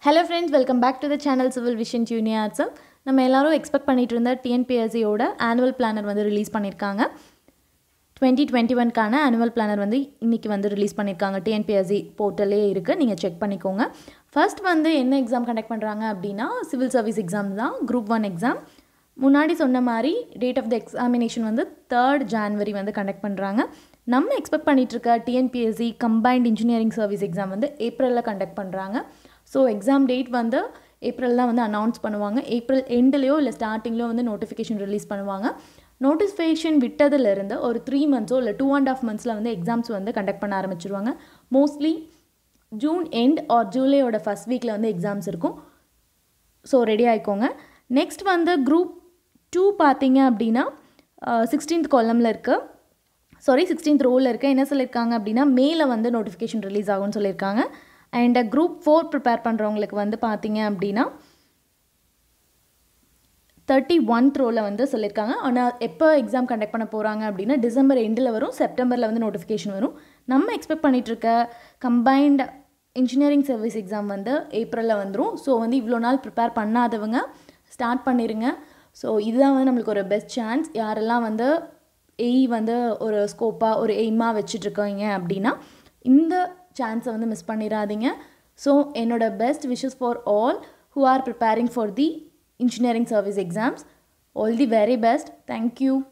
hello friends welcome back to the channel civil vision யூனியாட்ஸம் நம்ம எல்லாரும் எக்ஸ்பெக்ட் பண்ணிட்டு இருந்த டிஎன்பிஎஸ்சியோட ஆனுவல் பிளானர் வந்து ரிலீஸ் பண்ணியிருக்காங்க டுவெண்ட்டி டுவெண்ட்டி ஒன்க்கான ஆனுவல் பிளானர் வந்து இன்றைக்கி வந்து ரிலீஸ் பண்ணியிருக்காங்க டிஎன்பிஎஸ்சி போர்ட்டலே இருக்குது நீங்கள் செக் பண்ணிக்கோங்க ஃபர்ஸ்ட் வந்து என்ன எக்ஸாம் கண்டக்ட் பண்ணுறாங்க அப்படின்னா சிவில் சர்வீஸ் எக்ஸாம் தான் குரூப் ஒன் எக்ஸாம் முன்னாடி சொன்ன மாதிரி டேட் ஆஃப் த எக்ஸாமினேஷன் வந்து தேர்ட் ஜான்வரி வந்து கண்டக்ட் பண்ணுறாங்க நம்ம எக்ஸ்பெக்ட் பண்ணிட்டு இருக்க TNPSC combined engineering service exam வந்து ஏப்ரலில் கண்டக்ட் பண்ணுறாங்க ஸோ எக்ஸாம் டேட் வந்து ஏப்ரல் தான் வந்து அனௌன்ஸ் பண்ணுவாங்க ஏப்ரல் எண்ட்லேயோ இல்லை ஸ்டார்டிங்லேயோ வந்து நோட்டிஃபிகேஷன் ரிலீஸ் பண்ணுவாங்க நோட்டிஃபிகேஷன் விட்டதுலேருந்து ஒரு த்ரீ மந்த்ஸோ இல்லை டூ அண்ட் ஆஃப் மந்த்ஸில் வந்து எக்ஸாம்ஸ் வந்து கண்டக்ட் பண்ண ஆரம்பிச்சிருவாங்க மோஸ்ட்லி ஜூன் எண்ட் ஆர் ஜூலையோட ஃபஸ்ட் வீக்கில் வந்து எக்ஸாம்ஸ் இருக்கும் ஸோ ரெடி ஆகிக்கோங்க நெக்ஸ்ட் வந்து குரூப் டூ பார்த்தீங்க அப்படின்னா சிக்ஸ்டீன்த் காலமில் இருக்குது சாரி சிக்ஸ்டீன்த் ரோவில் இருக்க என்ன சொல்லியிருக்காங்க அப்படின்னா மேலே வந்து நோட்டிஃபிகேஷன் ரிலீஸ் ஆகும்னு சொல்லியிருக்காங்க அண்ட் குரூப் ஃபோர் ப்ரிப்பேர் பண்ணுறவங்களுக்கு வந்து பார்த்தீங்க அப்படின்னா தேர்ட்டி ஒன் ரோவில் வந்து சொல்லியிருக்காங்க ஆனால் எப்போ எக்ஸாம் கண்டக்ட் பண்ண போகிறாங்க அப்படின்னா டிசம்பர் எண்டில் வரும் செப்டம்பரில் வந்து நோட்டிஃபிகேஷன் வரும் நம்ம எக்ஸ்பெக்ட் பண்ணிகிட்ருக்க கம்பைன்ட் இன்ஜினியரிங் சர்வீஸ் எக்ஸாம் வந்து ஏப்ரலில் வந்துடும் ஸோ வந்து இவ்வளோ நாள் ப்ரிப்பேர் பண்ணாதவங்க ஸ்டார்ட் பண்ணிடுங்க ஸோ இதுதான் வந்து நம்மளுக்கு ஒரு பெஸ்ட் சான்ஸ் யாரெல்லாம் வந்து எய் வந்து ஒரு ஸ்கோப்பாக ஒரு எய்மாக வச்சுட்ருக்கீங்க அப்படின்னா இந்த சான்ஸை வந்து மிஸ் பண்ணிடாதீங்க ஸோ என்னோட best wishes for all who are preparing for the engineering service exams all the very best thank you